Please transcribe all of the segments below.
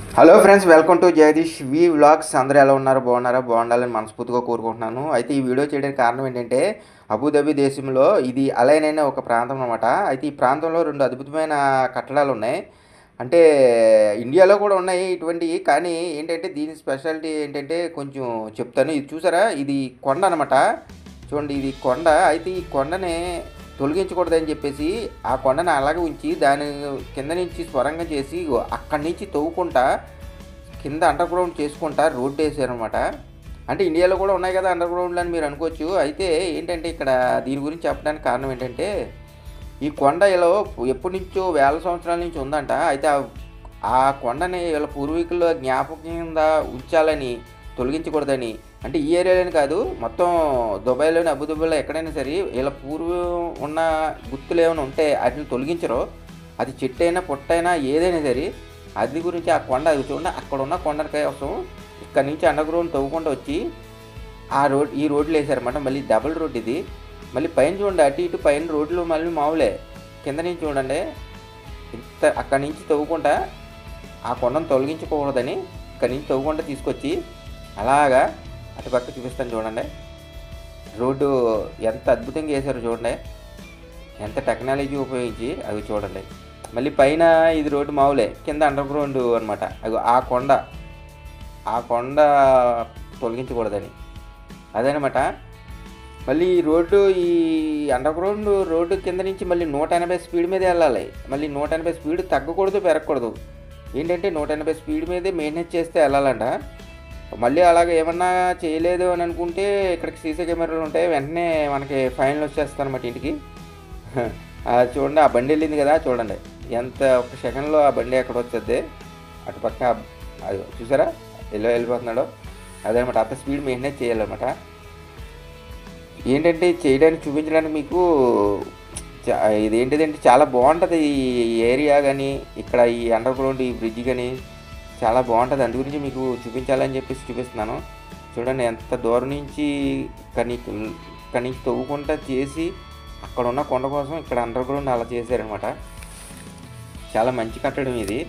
hello friends welcome to Jagadish V vlogs అందరూ ఎలా ఉన్నారు బాగున్నారా బాగుండాలని మనస్ఫూర్తిగా కోరుకుంటున్నాను అయితే ఈ వీడియో చేయడానికి కారణం ఏంటంటే అబుదాబి దేశంలో ఇది అలైన్ అయిన ఒక ప్రాంతం అనమాట అయితే ఈ ప్రాంతంలో రెండు అద్భుతమైన కట్టడాలు ఉన్నాయి అంటే ఇండియాలో కూడా ఉన్నాయి ఇటువంటివి కానీ ఏంటంటే దీని స్పెషాలిటీ ఏంటంటే కొంచెం చెప్తాను ఇది చూసారా ఇది కొండ అనమాట చూడండి ఇది కొండ అయితే ఈ కొండని తొలగించకూడదని చెప్పేసి ఆ కొండని అలాగే ఉంచి దాని కింద నుంచి స్వరంగం చేసి ఇగో అక్కడి నుంచి తవ్వుకుంటా కింద అండర్ గ్రౌండ్ చేసుకుంటా రోడ్డు వేసారనమాట అంటే ఇండియాలో కూడా ఉన్నాయి కదా అండర్ గ్రౌండ్లు అని మీరు అనుకోవచ్చు అయితే ఏంటంటే ఇక్కడ దీని గురించి చెప్పడానికి కారణం ఏంటంటే ఈ కొండ ఇలా ఎప్పటి నుంచో వేల సంవత్సరాల నుంచి ఉందంట అయితే ఆ- ఆ కొండని వీళ్ళ పూర్వీకుల జ్ఞాపకం కింద ఉంచాలని తొలగించకూడదని అంటే ఈ ఏరియాలోనే కాదు మొత్తం దుబాయ్లోని అబుదాబిలో ఎక్కడైనా సరే వీళ్ళ పూర్వం ఉన్న గుర్తులు ఏమైనా ఉంటే వాటిని తొలగించరు అది చెట్టు అయినా పుట్టైనా ఏదైనా సరే అది గురించి ఆ కొండ అది చూడండి అక్కడ ఉన్న కొండకాయ కోసం ఇక్కడ నుంచి అండర్ గ్రౌండ్ తవ్వుకుంటూ వచ్చి ఆ రోడ్ ఈ రోడ్లు వేసారన్నమాట మళ్ళీ డబుల్ రోడ్ ఇది మళ్ళీ పైన చూడండి అటు ఇటు పైన రోడ్లు మళ్ళీ మామూలే కింద నుంచి చూడండి ఇంత అక్కడి నుంచి తవ్వుకుంటా ఆ కొండను తొలగించకూడదని ఇక్కడి నుంచి తవ్వుకుంటా తీసుకొచ్చి అలాగా అటు పక్క చూపిస్తాను చూడండి రోడ్డు ఎంత అద్భుతంగా వేశారో చూడండి ఎంత టెక్నాలజీ ఉపయోగించి అవి చూడండి మళ్ళీ పైన ఇది రోడ్డు మామూలే కింద అండర్ గ్రౌండ్ అనమాట అవి ఆ కొండ ఆ కొండ తొలగించకూడదని అదనమాట మళ్ళీ ఈ రోడ్డు ఈ అండర్ గ్రౌండ్ రోడ్డు కింద నుంచి మళ్ళీ నూట ఎనభై స్పీడ్ మీద వెళ్ళాలి మళ్ళీ నూట ఎనభై స్పీడ్ తగ్గకూడదు పెరగకూడదు ఏంటంటే నూట ఎనభై స్పీడ్ మీదే మెయింటైన్ చేస్తే వెళ్ళాలంట మళ్ళీ అలాగే ఏమన్నా చేయలేదు అని అనుకుంటే ఇక్కడికి సీసీ కెమెరాలు ఉంటాయి వెంటనే మనకి ఫైన్లు వచ్చేస్తాయి అనమాట ఇంటికి ఆ చూడండి ఆ బండి వెళ్ళింది కదా చూడండి ఎంత ఒక సెకండ్లో ఆ బండి ఎక్కడ వచ్చేది అటు పక్క అది చూసారా ఎలా వెళ్ళిపోతున్నాడో అదనమాట అంత స్పీడ్ మెయింటైన్ చేయాలన్నమాట ఏంటంటే చేయడానికి చూపించడానికి మీకు చా- ఇది ఏంటిదంటే చాలా బాగుంటుంది ఈ ఏరియా కానీ ఇక్కడ ఈ అండర్ గ్రౌండ్ ఈ బ్రిడ్జ్ కానీ చాలా బాగుంటుంది అందు గురించి మీకు చూపించాలని చెప్పేసి చూపిస్తున్నాను చూడండి ఎంత దూరం నుంచి కనీ ఇక్కడి నుంచి తవ్వుకుంటా చేసి అక్కడ ఉన్న కొండ కోసం ఇక్కడ అండర్ గ్రౌండ్ అలా చేశారనమాట చాలా మంచి కట్టడం ఇది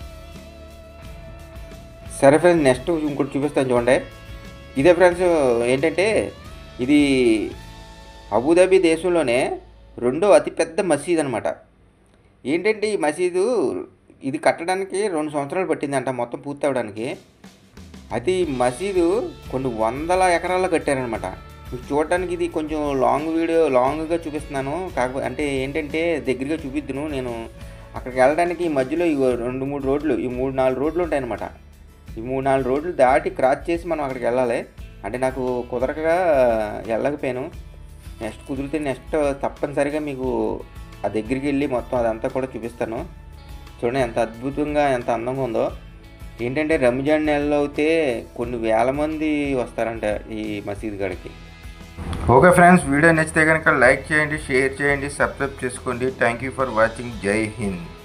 సరే ఫ్రెండ్స్ నెక్స్ట్ ఇంకోటి చూపిస్తాను చూడండి ఇదే ఫ్రెండ్స్ ఏంటంటే ఇది అబుదాబి దేశంలోనే రెండో అతిపెద్ద మసీద్ అనమాట ఏంటంటే ఈ మసీదు ఇది కట్టడానికి రెండు సంవత్సరాలు పట్టిందంట మొత్తం పూర్తి అవడానికి అది మసీదు కొన్ని వందల ఎకరాల్లో కట్టారనమాట మీకు చూడడానికి ఇది కొంచెం లాంగ్ వీడియో లాంగ్గా చూపిస్తున్నాను కాకపోతే అంటే ఏంటంటే దగ్గరగా చూపిద్దును నేను అక్కడికి వెళ్ళడానికి ఈ మధ్యలో ఈ రెండు మూడు రోడ్లు ఈ మూడు నాలుగు రోడ్లు ఉంటాయన్నమాట ఈ మూడు నాలుగు రోడ్లు దాటి క్రాస్ చేసి మనం అక్కడికి వెళ్ళాలి అంటే నాకు కుదరకగా వెళ్ళకపోయాను నెక్స్ట్ కుదిరితే నెక్స్ట్ తప్పనిసరిగా మీకు ఆ దగ్గరికి వెళ్ళి మొత్తం అదంతా కూడా చూపిస్తాను చూడండి ఎంత అద్భుతంగా ఎంత అందంగా ఉందో ఏంటంటే రంజాన్ నెలలో అయితే కొన్ని వేల మంది వస్తారంట ఈ మసీద్ గడికి ఓకే ఫ్రెండ్స్ వీడియో నచ్చితే కనుక లైక్ చేయండి షేర్ చేయండి సబ్స్క్రైబ్ చేసుకోండి థ్యాంక్ యూ ఫర్ వాచింగ్ జై హింద్